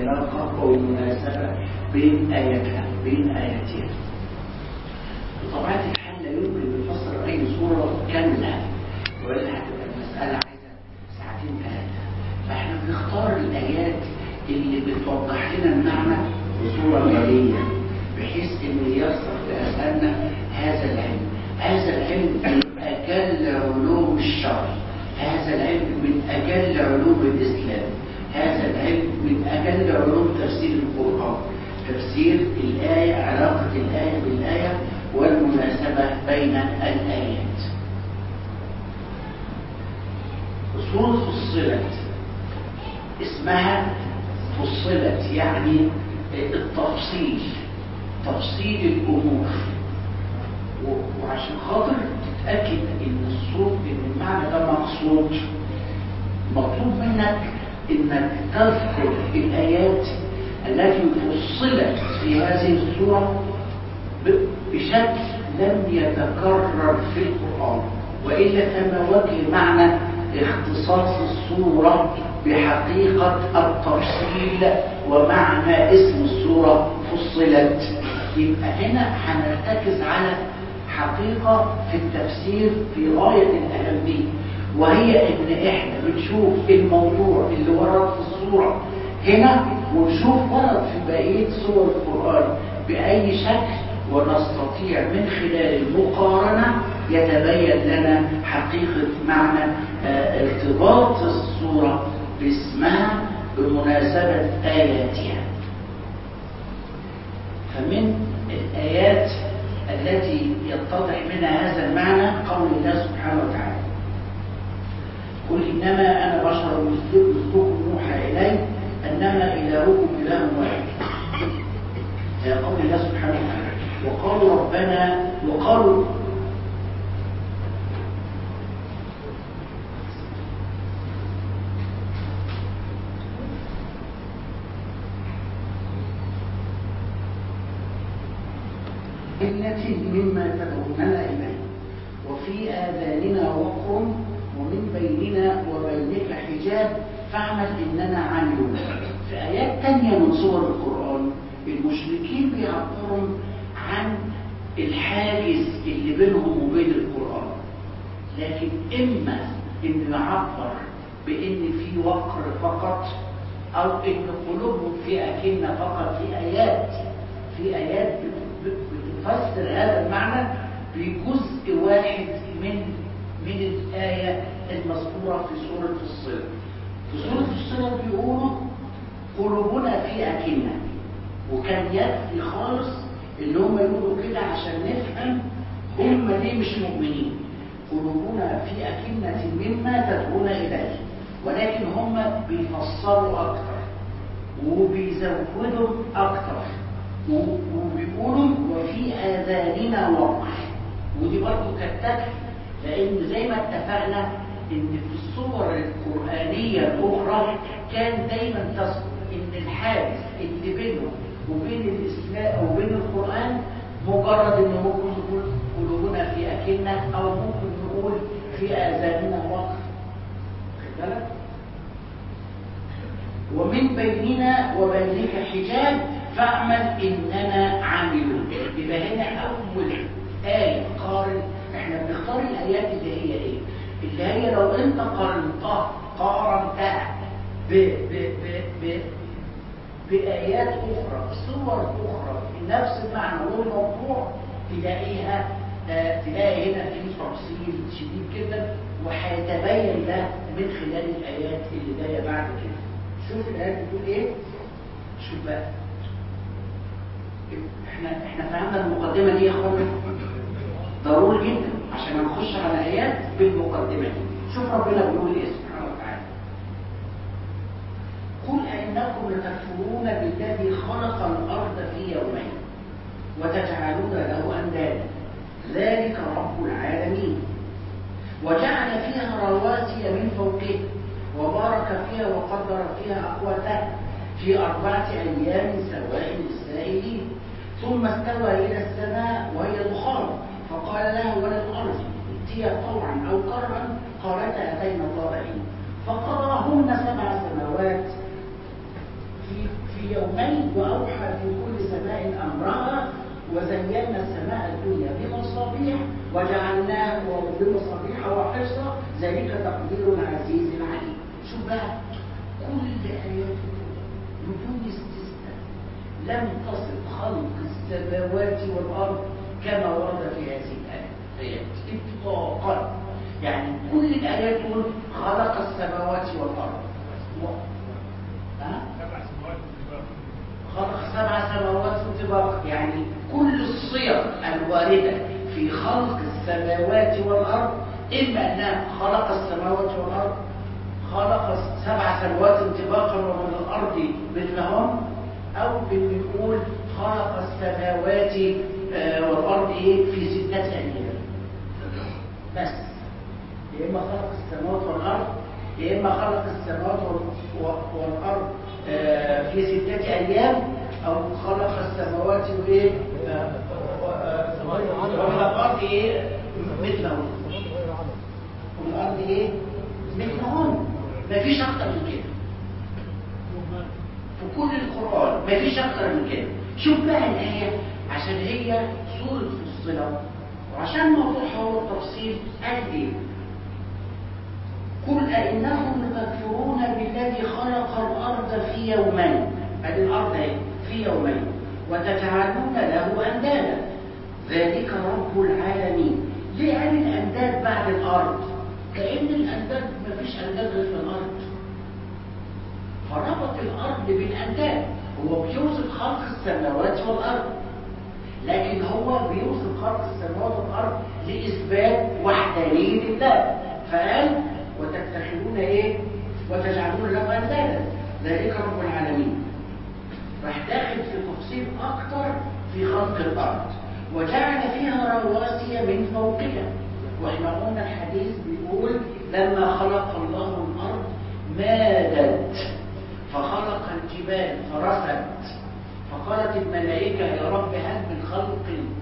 العلاقة أو المناسبة بين آياتها بين آياتها بطبيعة الحال لا يمكن نفسر أي صورة كاملة وإلا هتبقى المسألة عايزة ساعتين ثلاثة فإحنا بنختار الآيات اللي بتوضح لنا المعنى بصورة مالية بحيث إن يصل لأذهاننا هذا العلم هذا العلم من أجل علوم الشرع هذا العلم من أجل علوم الإسلام هذا العلم من أجل علوم تفسير القرآن تفسير الآية علاقة الآية بالآية والمناسبة بين الآيات سورة فصلت اسمها فصلت يعني التفصيل تفصيل الأمور وعشان خاطر تتأكد ان الصوت ان المعنى ده مقصود مطلوب منك انك تذكر الآيات التي فصلت في هذه السورة بشكل لم يتكرر في القرآن وإلا فما وجه معنى اختصاص السورة بحقيقة التفصيل ومعنى اسم السورة فصلت يبقى هنا هنرتكز على حقيقة في التفسير في غاية الأهمية وهي ان احنا بنشوف الموضوع اللي ورد في الصورة هنا ونشوف ورد في بقية سور القرآن بأي شكل ونستطيع من خلال المقارنة يتبين لنا حقيقة معنى ارتباط الصورة باسمها بمناسبة آياتها فمن الآيات التي يتضح منها هذا المعنى قول الله سبحانه وتعالى قل إنما أنا بشر مثلكم يوحى إلي أنما إلهكم إله واحد قول الله سبحانه وتعالى وقالوا ربنا وقالوا التي مما تدعوننا إليه وفي آذاننا وقر ومن بيننا وبينك حجاب فاعمل إننا عاملون في آيات تانية من سور القرآن المشركين بيعبروا عن الحاجز اللي بينهم وبين القرآن لكن إما إنه يعبر بإن في وقر فقط أو إن قلوبهم في أكنة فقط في آيات في آيات بتفسر هذا المعنى بجزء واحد من من الآية المذكورة في سورة الصلة في سورة الصلة بيقولوا قلوبنا في أكنة وكان يكفي خالص اللي هم يقولوا كده عشان نفهم هم ليه مش مؤمنين قلوبنا في أكنة مما تدعون إليه ولكن هم بيفسروا أكتر وبيزودوا أكتر وبيقولوا وفي آذاننا وقر ودي برضه كانت تكفي لأن زي ما اتفقنا إن في الصور القرآنية الأخرى كان دايما تذكر إن الحادث اللي بينهم وبين الإسلام وبين القرآن مجرد إن ممكن نقول قلوبنا في أكنة أو ممكن نقول في آذاننا وقر خد بالك؟ ومن بيننا وبينك حجاب فاعمل إننا عاملون يبقى هنا أول آية قارن احنا بنختار الآيات اللي هي إيه؟ اللي هي لو أنت قارنتها قارنتها ب ب ب ب بآيات أخرى بصور أخرى بنفس المعنى والموضوع تلاقيها آه تلاقي هنا في تفصيل شديد جدا وهيتبين ده من خلال الآيات اللي جاية بعد كده شوف الآيات بتقول إيه؟ شوف بقى احنا احنا فهمنا المقدمة دي يا اخوانا ضروري جدا عشان نخش على آيات بالمقدمة دي شوف ربنا بيقول ايه سبحانه وتعالى قل أئنكم لتكفرون بالذي خلق الأرض في يومين وتجعلون له أندادا ذلك رب العالمين وجعل فيها رواسي من فوقها وبارك فيها وقدر فيها أقواتها في أربعة أيام سواء للسائلين ثم استوى إلى السماء وهي دخان فقال له ولد الأرض ائتيا طوعا أو كرها قالتا أتينا طائعين فقضاهن سبع سماوات في في في يومين وأوحى في كل سماء أمرها وزينا السماء الدنيا بمصابيح وجعلناها بمصابيح وحفظا ذلك تقدير العزيز العليم شوف بقى كل آيات بدون استثناء لم تصف خلق السماوات والأرض كما ورد في هذه الآيات إطلاقا يعني كل الآيات تقول خلق السماوات والأرض و... ها؟ خلق سبع سماوات طباقا يعني كل الصيغ الواردة في خلق السماوات والأرض إما أنها خلق السماوات والأرض خلق سبع سماوات طباقا ومن الأرض مثلهم أو بنقول خلق السماوات والأرض إيه في ستة أيام بس يا إما خلق السماوات والأرض يا إما خلق السماوات والأرض في ستة أيام أو خلق السماوات وإيه والأرض إيه مثلهم والأرض إيه مثلهم مفيش أكتر من كده في كل القرآن مفيش أكتر من كده شوف بقى الآية عشان هي سورة فصلة وعشان موضوعها هو التفصيل قال إيه قل أئنكم لتكفرون بالذي خلق الأرض في يومين هذه الأرض اهي في يومين وتجعلون له أندادا ذلك رب العالمين ليه قال الأنداد بعد الأرض كأن الأنداد مفيش أنداد غير في الأرض فربط الأرض بالأنداد هو بيوصف خلق السماوات والأرض لكن هو بيوصف خلق السماوات والأرض لإثبات وحدانية الله فقال وتتخذون ايه وتجعلون له اندادا ذلك رب العالمين راح داخل في تفصيل اكتر في خلق الارض وجعل فيها رواسي من فوقها واحنا قلنا الحديث بيقول لما خلق الله الارض مادت فخلق الجبال فرست فقالت الملائكه يا رب هل من خلق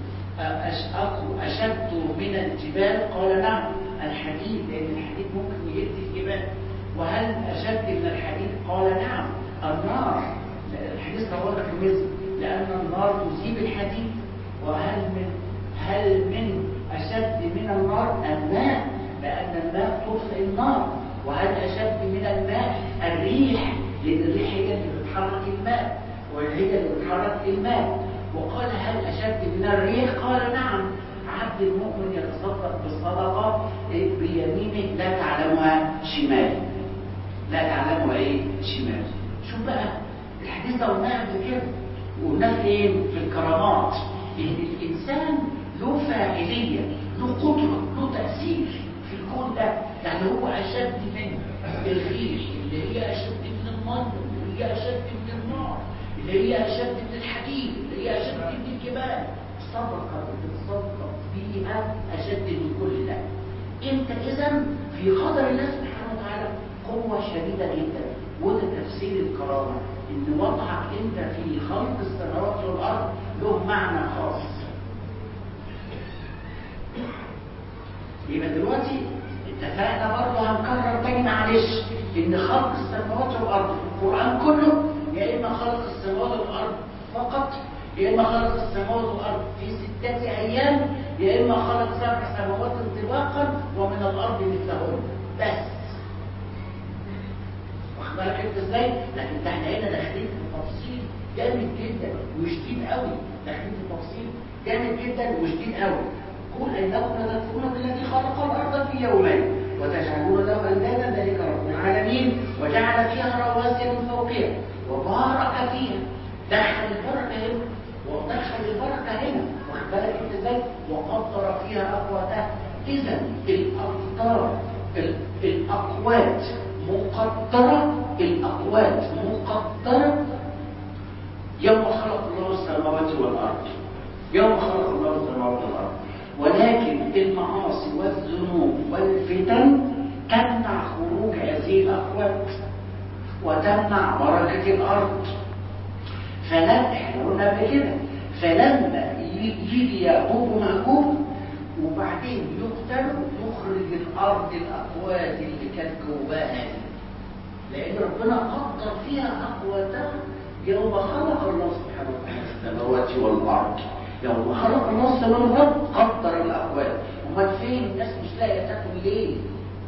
اشد من الجبال قال نعم الحديد لأن الحديد ممكن يهد الجبال وهل أشد من الحديد قال نعم النار الحديث رواه الترمذي لأن النار تذيب الحديد وهل من هل من أشد من النار الماء لأن الماء تطفئ النار وهل أشد من الماء الريح لأن الريح هي اللي بتحرك الماء وهي اللي بتحرك الماء وقال هل أشد من الريح قال نعم عبد المؤمن يتصدق بالصدقة بيمينه لا تعلمها شماله لا تعلمها ايه شماله شوف بقى الحديث ده قلناه قبل كده وقلناه فين في الكرامات ان الانسان له فاعليه له قدره له تاثير في الكون ده يعني هو اشد من الريح اللي هي اشد من الميه اللي هي اشد من النار اللي هي اشد من الحديد اللي هي اشد من الجبال صدقه بتتصدق بيها أشد من كل ده انت اذا في قدر الله سبحانه وتعالى قوة شديدة جدا وده تفسير الكرامة ان وضعك انت في خلق السماوات والارض له معنى خاص يبقى دلوقتي اتفقنا برضه هنكرر تاني معلش ان خلق السماوات والارض في القران كله يا اما خلق السماوات والارض فقط يا اما خلق السماوات والارض في ستة ايام يا اما خلق سبع سماوات طباقا ومن الارض مثلهن بس واخد بالك انت ازاي لكن ده احنا هنا داخلين في تفصيل جامد جدا وشديد قوي داخلين في تفصيل جامد جدا وشديد قوي قل انكم لتكفرون بالذي خلق الارض في يومين وتجعلون له اندادا ذلك رب العالمين وجعل فيها رواسي من فوقها وبارك فيها دخل البركه هنا ودخل البركه هنا واخد بالك انت ازاي وقدر فيها اقواتها اذا الامطار الاقوات مقدره الاقوات مقدره يوم خلق الله السماوات والارض يوم خلق الله السماوات والارض ولكن المعاصي والذنوب والفتن تمنع خروج هذه الاقوات وتمنع بركه الارض فلم احنا قلنا قبل كده فلما يجي يعقوب معقوب وبعدين يقتل يخرج الارض الاقوات اللي كانت جواها لان ربنا قدر فيها اقواتها يوم خلق الله سبحانه وتعالى السماوات والارض يوم خلق الله السماوات والارض قدر الاقوال امال فين الناس مش لاقيه تاكل ليه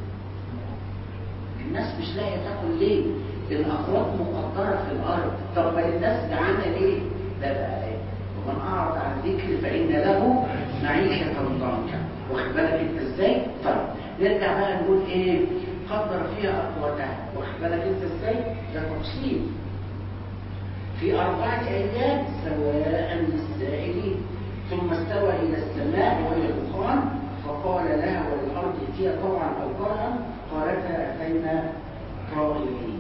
الناس مش لاقيه تاكل ليه الاقوات مقدره في الارض طب ما الناس جعانه ليه ده بقى ايه ومن اعرض عن ذكر فان له معيشه ضنكا واخد بالك انت ازاي طيب نرجع بقى نقول ايه قدر فيها اقواتها واخد بالك انت ازاي ده تفصيل في أربعة أيام سواء للسائلين ثم استوى إلى السماء وهي دخان فقال لها وللأرض ائتيا طوعا أو كرها قالتا أتينا طائعين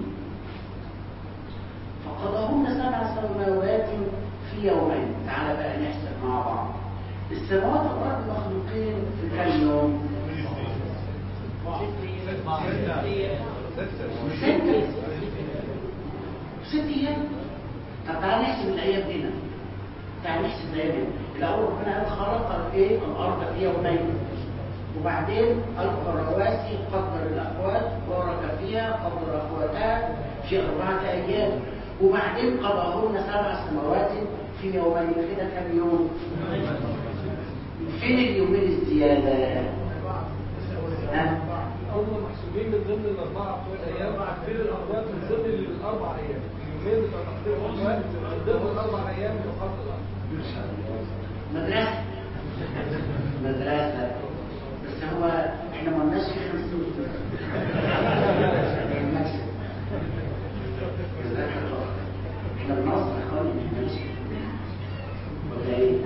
فقضاهن سبع سماوات في يومين تعال بقى نحسب مع بعض السماوات والأرض مخلوقين في كم يوم؟ ستة ست أيام طب تعال نحسب الايام هنا تعال نحسب الايام هنا الاول ربنا قال خلق ايه الارض في يومين وبعدين القى الرواسي قدر الاقوات بارك فيها قدر اقواتها في اربعه ايام وبعدين قضاهن سبع سماوات في يومين كده كم يوم فين اليومين الزياده ها هم محسوبين من ضمن الاربعه بتوع الايام فين الاقوات من ضمن الاربع ايام اليومين بتوع تقدير الاقوات من ضمن الاربع ايام بتوع خلق الارض مدرسة مدرسة بس هو احنا ما لناش في خمسين احنا بنصر خالص ماشي ولا ايه؟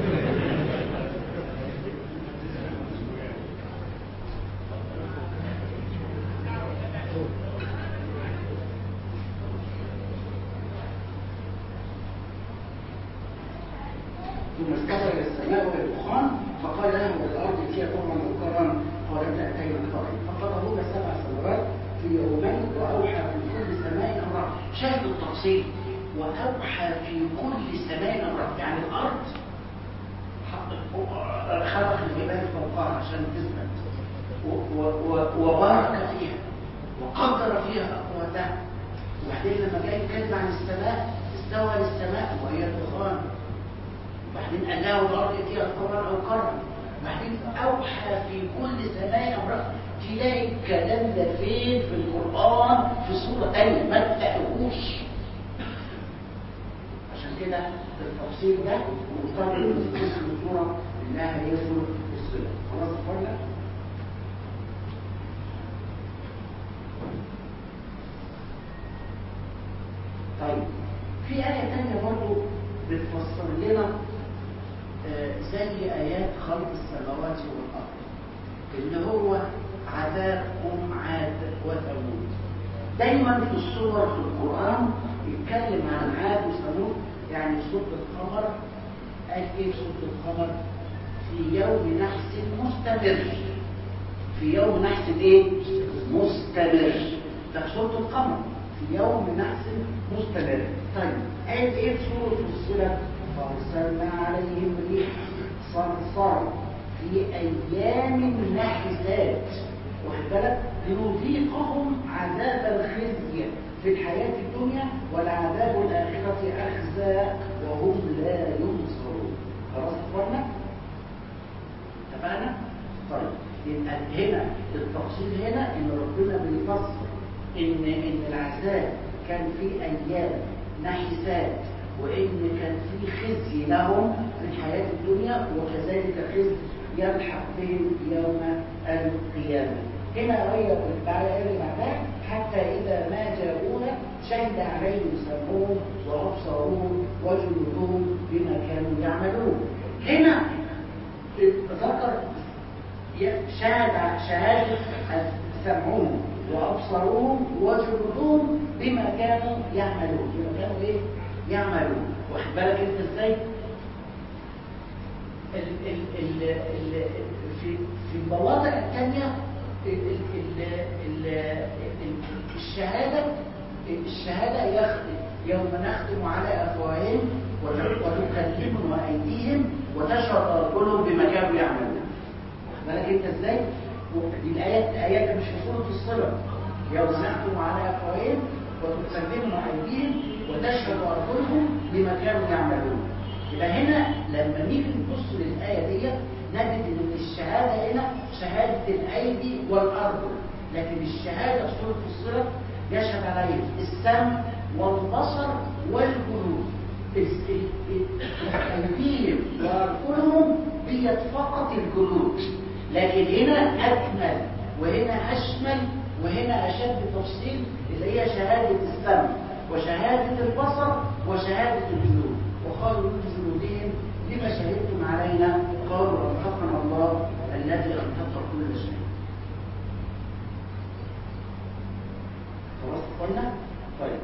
ثم استوى الى السماء وهي دخان فقال له والارض فيها طعما منكرا قالت اتينا طائعين فقضاهن سبع سماوات في يومين واوحى في كل سماء امراه شاهد التفصيل واوحى في كل سماء امراه يعني الارض خلق الجبال فوقها عشان تثبت و- و- و- وبارك فيها وقدر فيها اقواتها وبعدين لما جاي يتكلم عن السماء استوى للسماء وهي دخان وبعدين أداه الأرض فيها قرا أو قرا وبعدين أوحى في كل سماء أمرها تلاقي الكلام ده فين في القرآن في سورة تانية ما تلاقيهوش عشان كده التفصيل ده مرتبط باسم السورة إنها هي سورة الصلة خلاص اتفقنا؟ طيب في آية تانية برضو بتفسر لنا آه، زي آيات خلق السماوات والأرض اللي هو عذاب أم عاد وثمود دايما في الصور في القرآن يتكلم عن عاد وثمود يعني سورة القمر قال ايه سورة القمر في يوم نحس مستمر في يوم نحس ايه مستمر ده في سورة القمر في يوم نحس مستمر طيب قال ايه في سورة الصلة فارسلنا عليهم ريح صرصر في ايام نحسات واخد بالك لنذيقهم عذاب الخزي في الحياة الدنيا والعذاب الآخرة أخزى وهم لا ينصرون خلاص اتفقنا؟ اتفقنا؟ طيب يبقى هنا التفصيل هنا ان ربنا بيفسر ان ان العذاب كان في ايام نحسات وان كان في خزي لهم في الحياه الدنيا وكذلك خزي يلحق بهم يوم القيامه هنا غير الآية اللي بعدها حتى إذا ما جاءونا شهد عليهم سمعهم وأبصارهم وجلودهم بما كانوا يعملون هنا ذكر شهد شهادة سمعهم وأبصرهم وجلودهم بما كانوا يعملون بما كانوا إيه؟ يعملون واخد بالك أنت إزاي؟ ال ال ال ال في في المواضع الثانية ال ال ال ال الشهادة الشهادة يختم يوم نختم على أفواههم وتكلمهم أيديهم وتشهد أرجلهم بما كانوا يعملون واخد بالك أنت إزاي؟ دي الآيات آيات مش في سورة الصلة يوم نختم على أفواههم وتسلم أيديهم وتشهد أرجلهم بما كانوا يعملون يبقى هنا لما نيجي نبص للآية دي نجد إن الشهادة هنا شهادة الأيدي والأرجل لكن الشهادة في سورة الصلة يشهد عليه السمع والبصر والجلود أيديهم وأرجلهم ديت فقط الجلود لكن هنا أكمل وهنا أشمل وهنا أشد تفصيل اللي هي شهادة السمع وشهادة البصر وشهادة الجلود وقالوا لجلودهم لما شهدتم علينا قالوا أنطقنا الله الذي أنطق كل شيء خلاص قلنا؟ طيب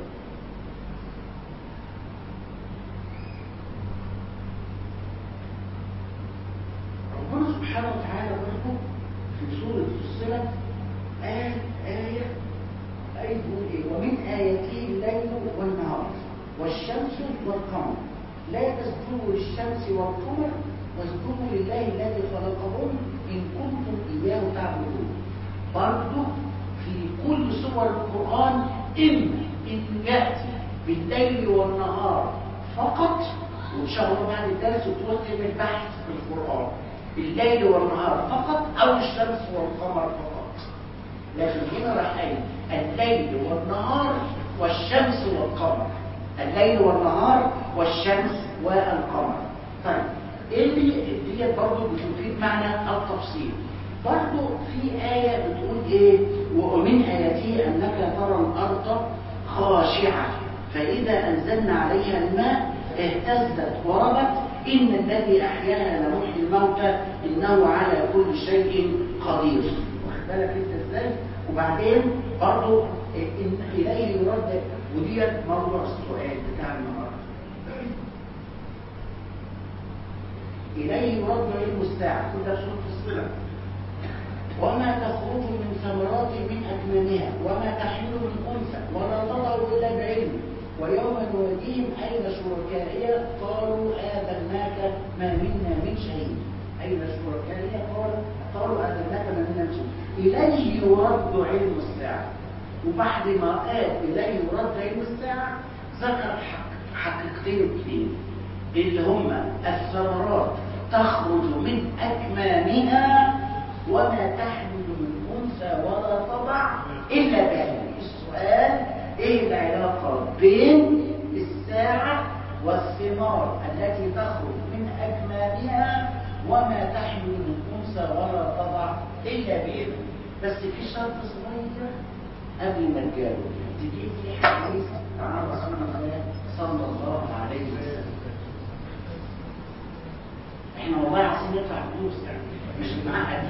ربنا سبحانه وتعالى برضه في سورة الصلة قال آية آية بيقول إيه ومن آياته الليل والنهار والشمس والقمر لا تسجدوا للشمس والقمر واسجدوا لله الذي خلقهم إن كنتم إياه تعبدون برضه في كل سور القرآن إن إن يأتي بالليل والنهار فقط وإن شاء الله بعد الدرس توصل البحث في القرآن الليل والنهار فقط أو الشمس والقمر فقط لكن هنا راح قايل الليل والنهار والشمس والقمر الليل والنهار والشمس والقمر طيب ايه اللي ديت برضه بتفيد معنى التفصيل برضه في آية بتقول ايه ومن آياته أنك ترى الأرض خاشعة فإذا أنزلنا عليها الماء اهتزت وربت إن الذي أحياها لمحيي الموتى إنه على كل شيء قدير واخد بالك انت ازاي وبعدين برضه إن إليه يرد وديت موضوع السؤال بتاع النهارده إليه يرد علم الساعة كده سورة الصلة وما تخرج من ثمرات من أكمامها وما تحمل من أنثى ولا تضع إلا بعلم ويوم نوديهم أين شركائي قالوا آذناك ما منا من شيء أين شركائي قالوا قالوا آذناك ما منا من شيء إليه يرد علم الساعة وبعد ما قال إليه يرد علم الساعة ذكر حقيقتين اثنين اللي هما الثمرات تخرج من أكمامها وما تحمل من أنثى ولا تضع إلا بعلم السؤال إيه العلاقة بين الساعة والثمار التي تخرج من أكمامها وما تحمل من أنثى ولا تضع إلا بعلم بس في شرط صغير قبل ما نجاوب تجيب في حديث عن رسول الله صلى الله عليه وسلم احنا والله عايزين ندفع فلوس مش معقد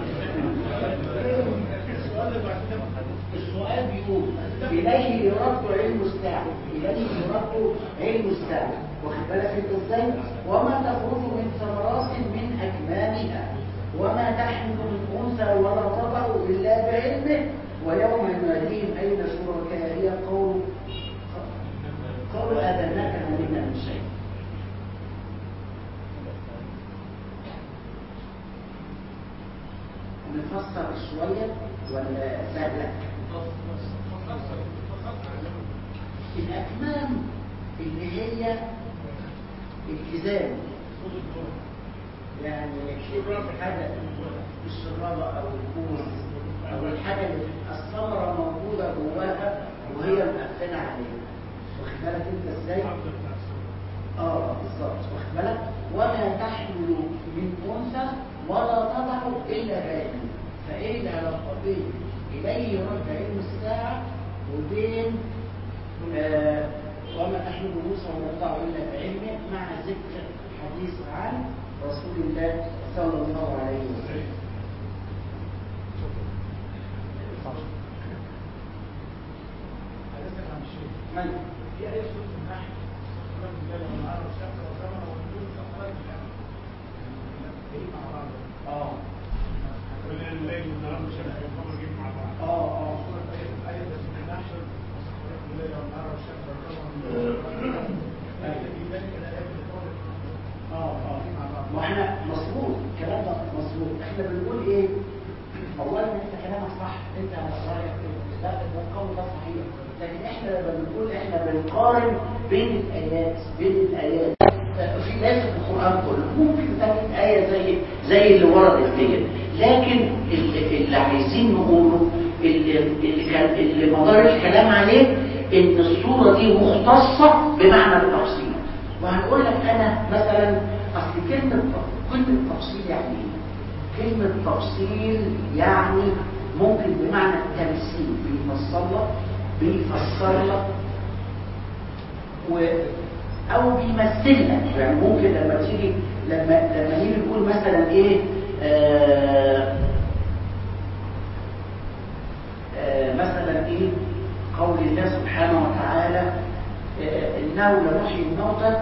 السؤال بيقول إليه يرد علم الساعة إليه يرد علم الساعة واخد بالك انت ازاي وما تخرج من ثمرات من أكمامها وما تحمل من أنثى ولا تضع إلا بعلمه ويوم يناديهم أين شركائي قولوا قالوا آذناك ما منا من شيء نفسر شوية ولا سهلة الأكمام اللي هي التزام يعني حاجة الشرابة أو الكوز أو الحاجة اللي الثمرة موجودة جواها وهي مقفلة عليها واخد بالك أنت إزاي؟ اه بالظبط واخد بالك وما تحمل من أنثى ولا تضع إلا بعلم فإيه العلاقة بين إليه يرد علم الساعة وبين آه وما تحمل موسى ولا تضع إلا بعلمه مع ذكر حديث عن رسول الله صلى الله عليه وسلم من؟ في أي سورة النحل سورة الجبل والنهار والشمس والقمر والنجوم والأقمار إيه مع بعض اه الليل والنهار والشمس والقمر جيب مع بعض اه اه سورة آية آية سورة النحل وسخرت الليل والنهار والشمس والقمر والنجوم في ذلك الآيات الأخرى اه اه ما احنا مظبوط الكلام ده مظبوط احنا بنقول ايه اولا انت كلامك صح انت رايك كده لا ده القول ده صحيح لكن احنا لما بنقول احنا بنقارن بين الايات بين الايات في ليس في القران كله ممكن تجد ايه زي زي اللي وردت ديت لكن اللي, اللي عايزين نقوله اللي اللي كان اللي مدار الكلام عليه ان الصوره دي مختصه بمعنى التفصيل وهنقول لك انا مثلا اصل كلمه كلمه تفصيل يعني ايه كلمه تفصيل يعني ممكن بمعنى التمثيل بيفسر لك بيفسر لك و او بيمثل لك يعني ممكن لما تيجي لما لما نيجي نقول مثلا ايه آه آه مثلا ايه قول الله سبحانه وتعالى آه انه لنحيي الموتى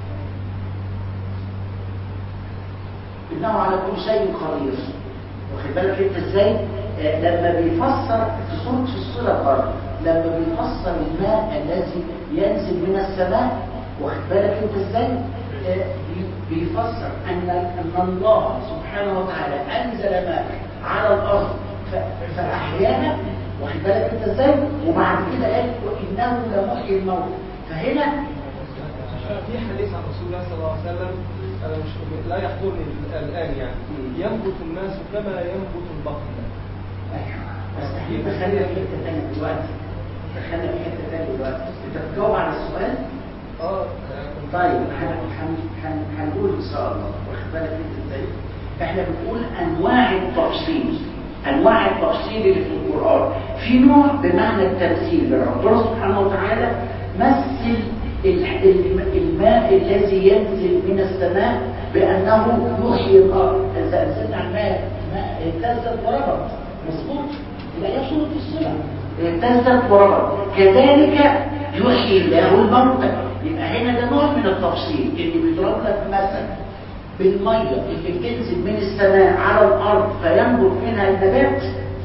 انه على كل شيء قدير واخد بالك انت ازاي آه لما بيفسر في سوره في الصله برضه لما بيفسر الماء الذي ينزل من السماء واخد بالك انت ازاي آه بيفسر ان ان الله سبحانه وتعالى انزل ماء على الارض فاحيانا واخد بالك انت ازاي وبعد كده قال وانه لمحيي الموت فهنا في حديث عن رسول الله صلى الله عليه وسلم انا مش لا يحضرني الان يعني ينبت الناس كما ينبت البقر ايوه بس احنا دخلنا في حته ثانيه دلوقتي دخلنا في حته ثانيه دلوقتي انت بتجاوب على السؤال اه طيب هنقول ان شاء الله واخد بالك انت ازاي احنا بنقول انواع التفصيل انواع التفصيل اللي في القران في نوع بمعنى التمثيل ربنا سبحانه وتعالى مثل الماء الذي ينزل من السماء بانه يحيي الارض اذا انزلنا الماء ماء اهتزت وربت مظبوط يبقى هي صوره الصله اهتزت وربت كذلك يحيي الله الموتى يبقى هنا ده نوع من التفصيل اللي بيضرب لك مثلا بالميه اللي بتنزل من السماء على الارض فينبت منها النبات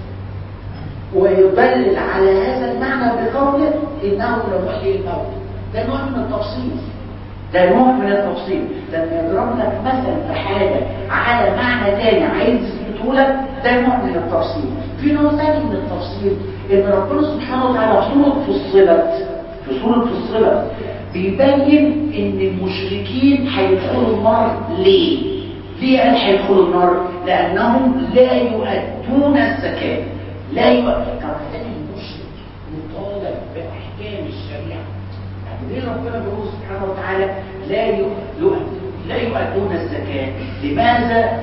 ويدلل على هذا المعنى بقوله انه لمحيي الموت ده نوع من التفصيل ده نوع من التفصيل لما يضرب لك مثلا بحاجه على معنى تاني عايز يثبته لك ده نوع من التفصيل في نوع ثاني من التفصيل ان ربنا سبحانه وتعالى في سوره فصلت في سوره فصلت بيبين ان المشركين هيدخلوا النار ليه ليه قال هيدخلوا النار لانهم لا يؤدون الزكاه لا يؤدون طب هل المشرك مطالب باحكام الشريعه يعني ليه ربنا بيقول سبحانه وتعالى لا يؤدون لا يؤدون الزكاه لماذا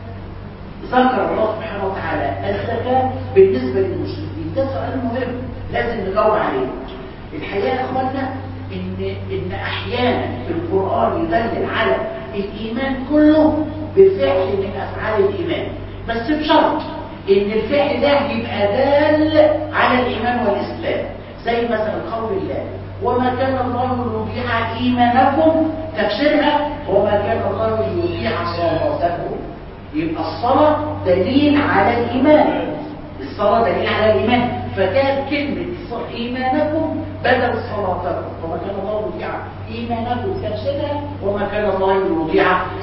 ذكر الله سبحانه وتعالى الزكاه بالنسبه للمشركين ده سؤال مهم لازم نجاوب عليه الحقيقه يا اخوانا ان ان احيانا القران يدلل على الايمان كله بفعل من افعال الايمان بس بشرط ان الفعل ده يبقى دال على الايمان والاسلام زي مثلا قول الله وما كان الله ليضيع ايمانكم تفسيرها وما كان الله ليضيع صلاتكم يبقى الصلاه دليل على الايمان الصلاه دليل على الايمان فكان كلمه إيمانكم بدل صلاتكم وما كان الله يضيع إيمانكم تفسيرها وما كان الله يضيع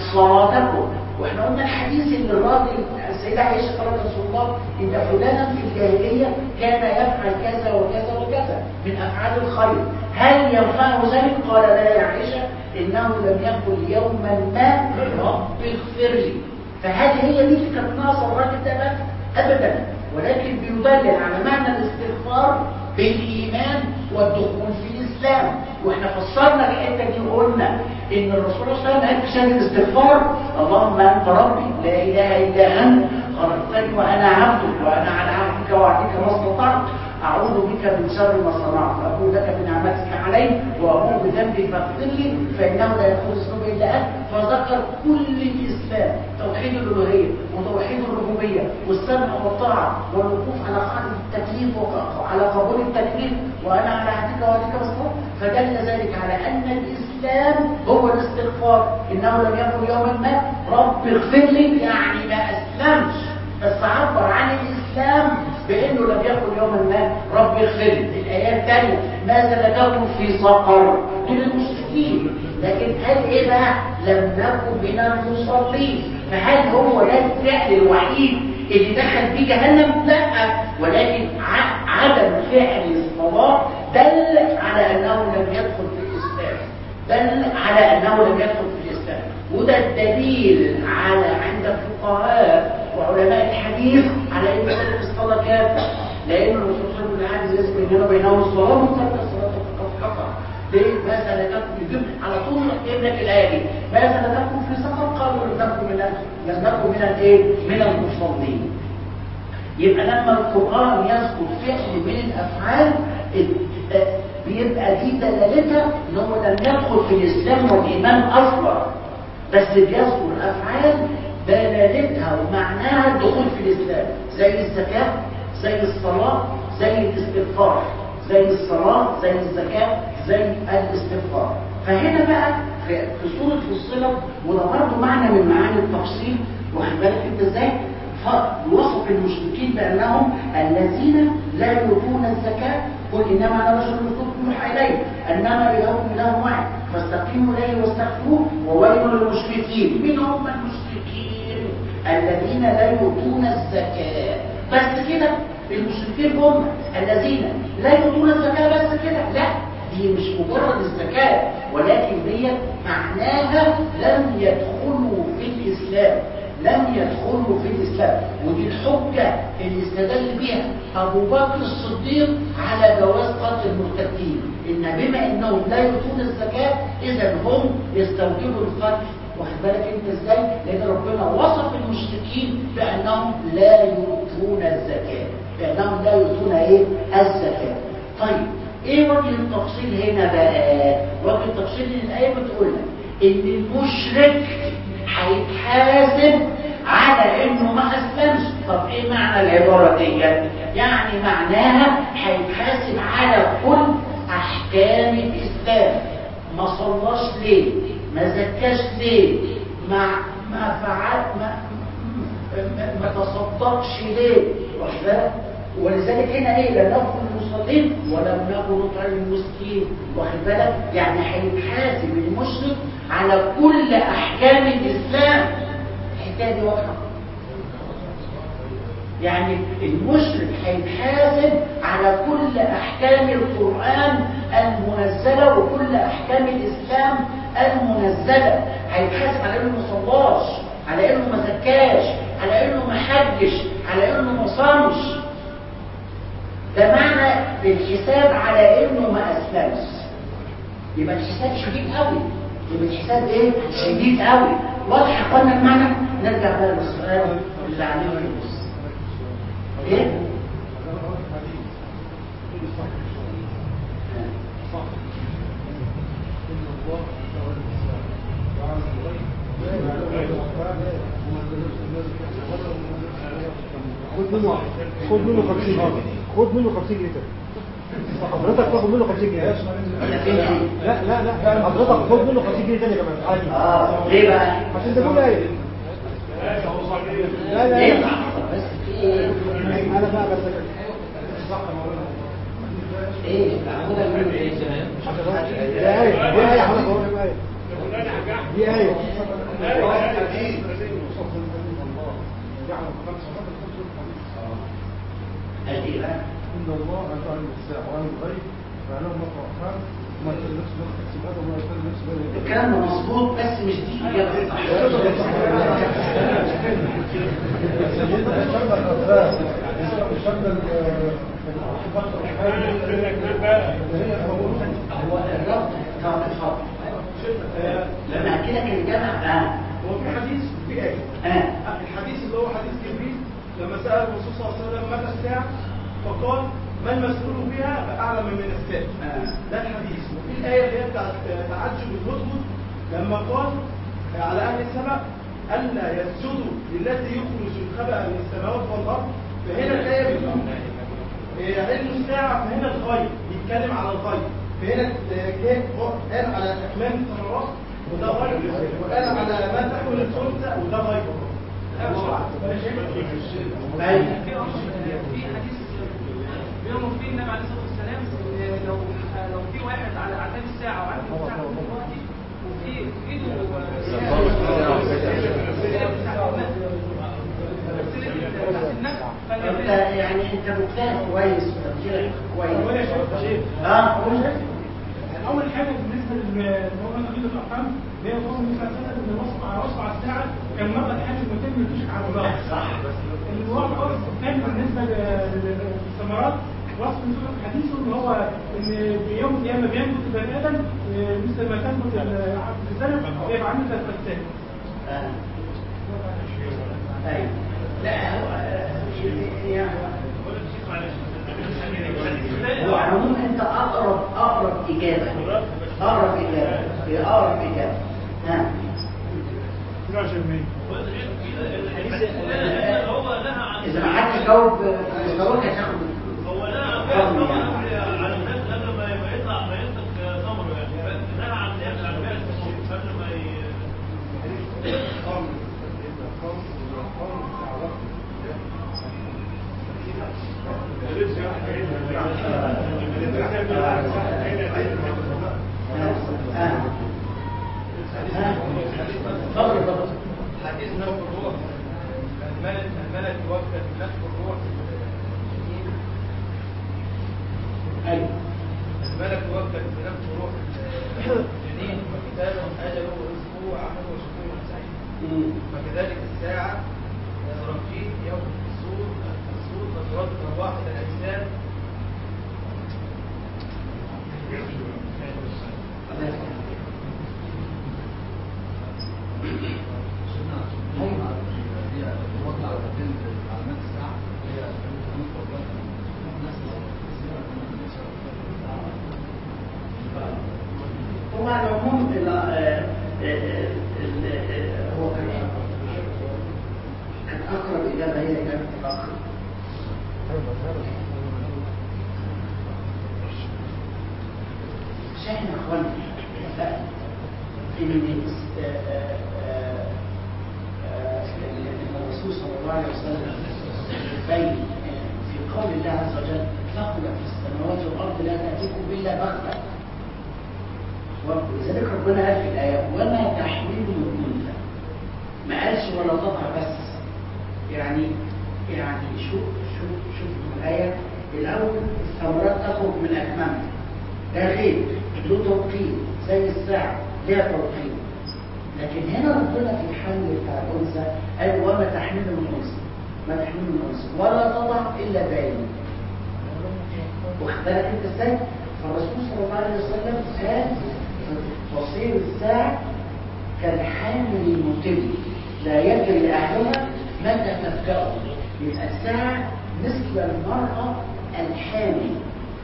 صلاتكم واحنا قلنا الحديث اللي الراجل السيدة عائشة قالت رسول الله إن فلانا في الجاهلية كان يفعل كذا وكذا وكذا من أفعال الخير هل ينفعه ذلك؟ قال لا يا عائشة إنه لم يقل يوما ما رب اغفر لي فهل هي دي اللي كانت ناقصة الراجل ده بس؟ أبدا ولكن بيدلل على معنى الاستغفار بالايمان والدخول في الاسلام واحنا فسرنا الحته دي وقلنا ان الرسول صلى الله عليه وسلم قال في شان الاستغفار اللهم انت ربي لا اله الا انت خلقتني وانا عبدك وانا على عهدك ووعدك ما استطعت اعوذ بك من شر ما صنعت ابو لك بنعمتك علي وابوء بذنبي فاغفر لي فانه لا يغفر الذنوب الا انت فذكر كل الاسلام توحيد الالوهيه وتوحيد الربوبيه والسمع والطاعه والوقوف على خالد التكليف وعلى قبول التكليف وانا على عهدك ووعدك ما استطعت فدل ذلك على ان الاسلام هو الاستغفار انه لم يقل يوما ما رب اغفر لي يعني ما اسلمش بس عبر عن الاسلام بانه لم يقل يوما ما رب اغفر لي الايات الثانيه ما سلككم في سقر دول المشركين لكن قال ايه بقى لم نكن من المصلين فهل هو ده الفعل الوحيد اللي دخل فيه جهنم لا ولكن عدم فعل الصلاه دل على أنه لم يدخل في الإسلام دل على أنه لم يدخل في الإسلام وده الدليل على عند الفقهاء وعلماء الحديث على أن ترك الصلاة كافر لأن الرسول صلى الله عليه وسلم لازم بيننا وبينهم الصلاة وترك الصلاة فقد كفر ليه؟ ما سلككم يجيب على طول يجيب لك الآية دي ما سلككم في سفر قالوا لم نكن من لم نكن من الايه؟ من المصلين يبقى لما القرآن يذكر فعل من الأفعال بيبقى دي دلالتها ان هو لم يدخل في الإسلام والإيمان أصلا بس بيذكر أفعال دلالتها ومعناها الدخول في الإسلام زي الزكاة زي الصلاة زي الاستغفار زي الصلاة زي الزكاة زي الاستغفار فهنا بقى في في سورة فصلت وده برضه معنى من معاني التفصيل واخد بالك انت ازاي؟ فوصف المشركين بأنهم الذين لا يؤتون الزكاة قل إنما أنا رجل مثلكم يوحى إلي أنما إلهكم إله واحد فاستقيموا إليه واستغفروه وويل للمشركين من هم المشركين الذين لا يؤتون الزكاة بس كده المشركين هم الذين لا يؤتون الزكاة بس كده لا دي مش مجرد الزكاة ولكن دي معناها لم يدخلوا في الإسلام لم يدخلوا في الإسلام ودي الحجة اللي استدل بها أبو بكر الصديق على جواز قتل المرتدين إن بما إنهم لا يؤتون الزكاة إذا هم يستوجبوا القتل واخد بالك انت ازاي لان ربنا وصف المشركين بانهم لا يؤتون الزكاه بانهم لا يؤتون ايه الزكاه طيب ايه وجه التفصيل هنا بقى وجه التفصيل ان الايه بتقول لك ان المشرك هيتحاسب على انه ما اسلمش طب ايه معنى العباره دي يعني معناها هيتحاسب على كل احكام الاسلام ما صلاش ليه ما زكاش ليه ما ما فعل ما ما, ما تصدقش ليه واخد ولذلك هنا ايه لا ناخذ المصلين ولم ناخذ نطعم المسكين واخد بالك يعني هيتحاسب المشرك على كل احكام الاسلام الحكايه دي واضحه يعني المشرك هيتحاسب على كل احكام القران المنزله وكل احكام الاسلام المنزله هيتحاسب على انه ما صلاش على انه ما زكاش على انه ما حجش على انه ما صامش ده معنى الحساب على انه ما اسلمش يبقى الحساب شديد قوي يبقى الحساب ايه شديد قوي واضح قلنا المعنى نرجع بقى للسؤال اللي عليه الفلوس ايه خد منه خد منه 50 جنيه خد منه 50 جنيه حضرتك تاخد منه 50 جنيه لا لا لا حضرتك خد منه 50 جنيه تاني كمان عادي اه ليه بقى عشان تقول ايه لا لا ليه لا بس في ايه انا بقى بس ايه معموله منه ايه دي آية دي آية حضرتك هو دي آية دي آية ادي بقى إن الله أعلم الساعة وعلم الغيب فعلم ما توقعت وما يكون نفس ما تكسب هذا وما يكون نفس ما الكلام ده مظبوط بس مش دي الاجابه الصح شغل الأطراف شغل هو الربط كان خط لما احكي لك الجامع اه هو في حديث في آية اه الحديث اللي هو حديث جبريل لما سأل الرسول صلى الله عليه وسلم متى الساعة فقال ما المسؤول بها أعلم من السائل ده الحديث وفي الآية اللي هي بتاعت تعجب الهدهد لما قال على أهل السماء ألا يسجدوا للذي يخرج الخبأ من السماوات والأرض فهنا الآية بتقول إيه، علم الساعة فهنا الغيب بيتكلم على الغيب فهنا كان قال على أكمام الثمرات وده غيب وقال على ما تحمل الأنثى وده غيب ايوه في حديث بينهم فيه النبي عليه الصلاه والسلام إن لو لو في واحد على اعتاب الساعه وعارف الساعه دلوقتي وفي في ايده انت يعني انت مجتهد كويس وتفكيرك هو كويس انا شايف اه اول حاجه بالنسبه لل هو تقليد الارقام هي قول النبي صلى الله عليه وسلم ان وصف على وصف على الساعه كان مره الحاج المتم يتشك على الله صح الوضع الأرض الثاني بالنسبة لل- للثمرات وصف نزول حديثه ان هو ان في يوم القيامة بينبت البني آدم آه، مثل ما تنبت العبد في الزرع ويبقى عامل ثلاث أجسام. آه. أيوة. لا هو يعني هو على العموم انت اقرب اقرب اجابه اقرب اجابه هي اقرب اجابه ها هو نهى عن اذا ما حدش جاوب مستواك هتاخد هو نهى فضل طبعا يعني. على الناس قبل ما ما يطلع ما ينطق ثمره يعني نهى عن الناس عن بيع الثمر قبل ما ي- اتفضل اتفضل حديث نفس الروح الملك الملك يوكل بنفس الروح ايوه الملك يوكل بنفس الروح جنين وكتابه اجله ورزقه وعمله وشكوره وسعيد مم. وكذلك الساعه رقيق يوم السور السور فترد ارواح الى الاجساد هو على العموم ال- آه، آه، ال- آه، هو كان كان اقرب اجابه هي اجابه الاقرب مش احنا اخوانا اتفقنا ان آه، آه، آه، آه، ان الرسول صلى الله عليه وسلم بين آه، في قول الله عز وجل ثقل في السماوات والارض لا تاتيكم الا بغته ولذلك ربنا قال في الآية وما تحمل من أنثى ما قالش ولا تضع بس يعني يعني شوف شوف شوف الآية الأول الثمرات تخرج من أكمامها ده خير له توقيت زي الساعة ليها توقيت لكن هنا ربنا في الحمل بتاع الأنثى قال وما تحمل من أنثى ما تحمل من أنثى ولا تضع إلا باين واخد بالك انت ازاي؟ فالرسول صلى الله عليه وسلم قال تصير الساعة كالحامل المتم لا يدري أهلها متى تبدأ يبقى الساعة مثل المرأة الحامل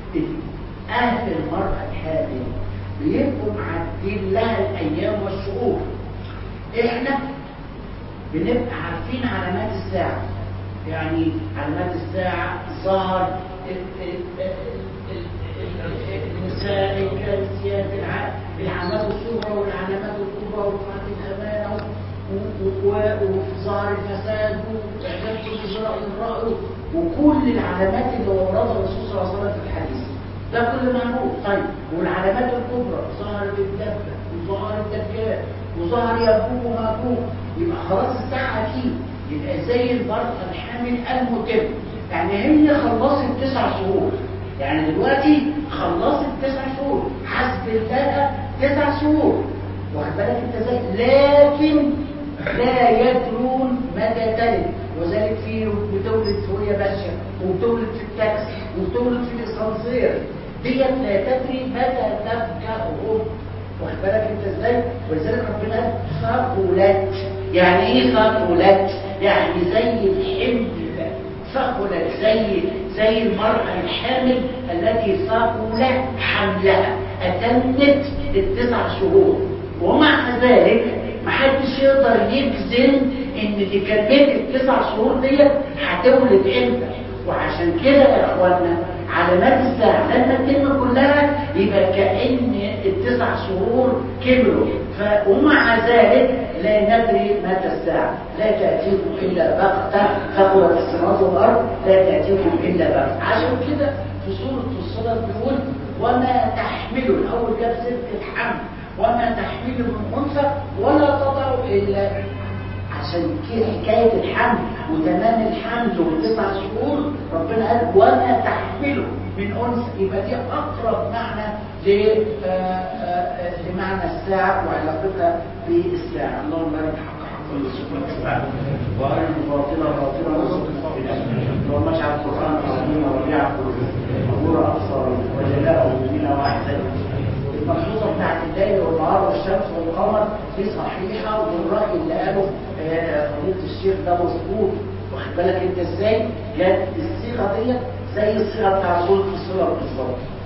أهل المرأة الحامل بيبقوا معدين لها الأيام والشهور إحنا بنبقى عارفين علامات الساعة يعني علامات الساعة ظهر ال- ال- ال- ال- النساء الكالسيات الع- العلامات الصغرى والعلامات الكبرى ورفعة الأمانة و- و- و- وظهر الفساد وإعجاب كل ذراء الرأي وكل العلامات اللي وردها الرسول صلى الله عليه وسلم في الحديث ده كل معروف طيب والعلامات الكبرى ظهرت الدبة وظهر الدجال وظهر يأبوه ومأبوه يبقى خلاص الساعة أكيد يبقى زي المرأة الحامل المتم يعني هي خلصت تسع شهور يعني دلوقتي خلصت تسع شهور حسب الدقة تسع شهور واخد بالك انت ازاي لكن لا يدرون متى تلد وذلك في بتولد وهي ماشيه وبتولد في التاكسي وبتولد في الاسانسير ديت لا تدري متى تبكأهم واخد بالك انت ازاي ولذلك ربنا قال ثقلت يعني ايه ثقلت يعني زي الحمل ده ثقلت زي زي المرأة الحامل التي ثقل حملها أتمت التسع شهور ومع ذلك محدش يقدر يجزم ان اللي كملت التسع شهور ديت هتولد امتى وعشان كده يا اخوانا علامات الساعة لما تتم كلها يبقى كأن التسع شهور كملوا ف... ومع ذلك لا ندري متى الساعة لا تأتيكم إلا بغتة ثقلت السماوات والأرض لا تأتيكم إلا بغتة عشان كده في سورة الصلاة بيقول وما تحمل الأول جاب سيرة الحمل وما تحمل من أنثى ولا تضع إلا عشان كده حكايه الحمل وتمام الحمل والتسع شهور ربنا قال وما تحمله من انثى يبقى دي اقرب معنى ل آه، آه، آه، لمعنى الساعه وعلاقتها بالساعه اللهم بارك حق حق الساعه وارنا باطلا باطلا وارزقنا اللهم اجعل القران العظيم ربيع قلوبنا ونور ابصارنا وجلاء قلوبنا واحزاننا الملحوظه بتاعت الليل والنهار والشمس والقمر دي صحيحه والراي اللي قاله آه، فضيله الشيخ ده مظبوط واخد بالك انت ازاي؟ جت الصيغه ديت زي الصيغه بتاع سوره الصله بالظبط